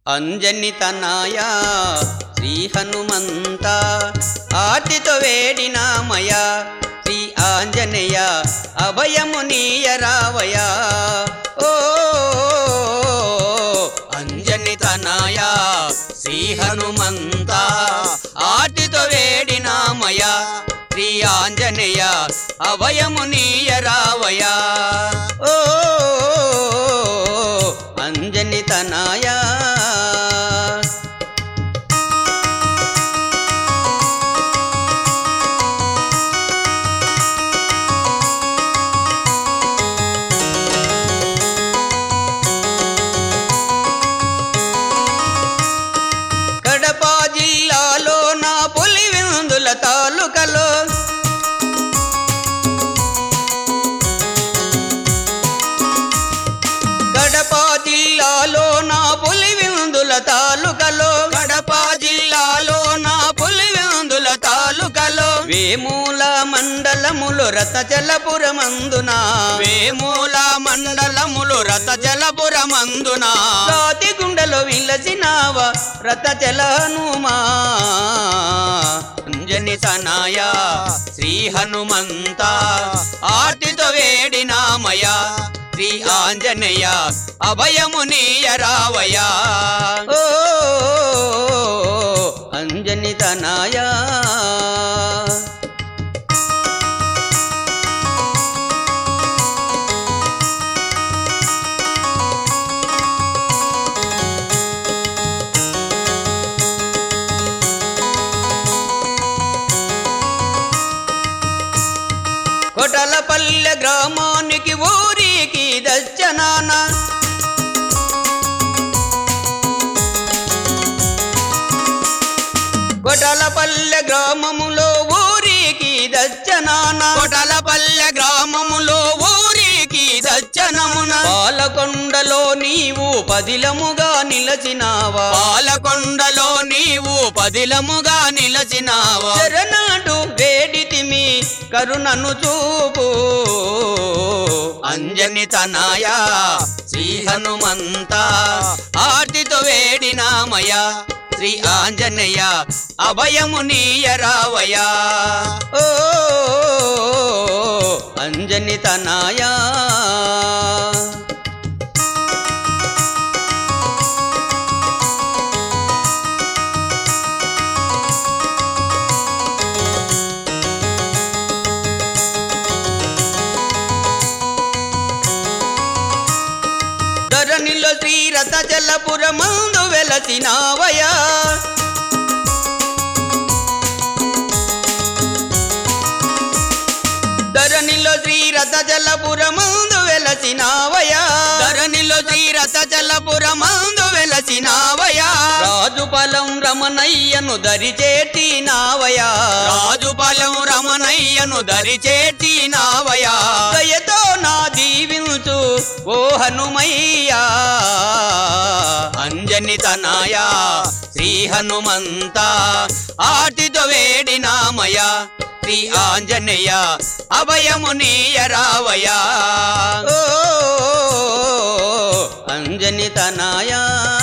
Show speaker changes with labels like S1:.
S1: అంజని తనాయ శ్రీ హనుమంత ఆర్తితో వేడినామయ శ్రీ ఆంజనేయ అభయము నీయరావయ ఓ అంజని తనాయ శ్రీ హనుమంత ఆర్తితో వేడినామయ శ్రీ ఆంజనేయ అభయము నీయరావయ ఓ అంజని తనాయ కడప జిల్లాలో నా పులి విందుల తాలూకలో కడప జిల్లాలో నా పులి విందుల తాలూకలో కడప జిల్లాలో నా పులి విందుల తాలూకలో వేమూల మండలములు రత జలపురమందున వేమూల మండలములు రత జలపురమందున రాతి గుండెలో విలసినావ రత జలనుమా అంజని తనాయ శ్రీ హనుమంత ఆర్తితో వేడినామయ శ్రీ ఆంజనేయ అభయము నీయరావయ ఓ అంజని తనాయ కొటలపల్లె గ్రామానికి ఊరికి దచ్చనాన కొటలపల్లె గ్రామములో ఊరికి దచ్చనాన కొటలపల్లె గ్రామములో ఊరికి దచ్చనమున పాలకొండలో నీవు పదిలముగా నిలచినావా పాలకొండలో నీవు పదిలముగా నిలచినావా శరణాడు వేడితిమి కరుణను చూపు అంజని తనాయ శ్రీ హనుమంత ఆర్తితో వేడినామయ శ్రీ ఆంజనేయ అభయము నీయరావయ ఓ అంజని తనాయ ధరణిలో శ్రీరథ జలపురమందు వెలసినావయా ధరణిలో శ్రీరథ జలపురమందు వెలసినావయా ధరణిలో శ్రీరథ జలపురమందు వెలసినావయా రాజుపలం రమణయ్యను దరిచేటి నావయా రాజుపలం రమణయ్యను దరిచేటి నావయా దయతో నా దీవించు ఓ హనుమయ్యా అంజని తనాయ శ్రీ హనుమంత ఆటితో వేడినామయ శ్రీ ఆంజనేయ అభయము నీయరావయ ఓ అంజని తనాయ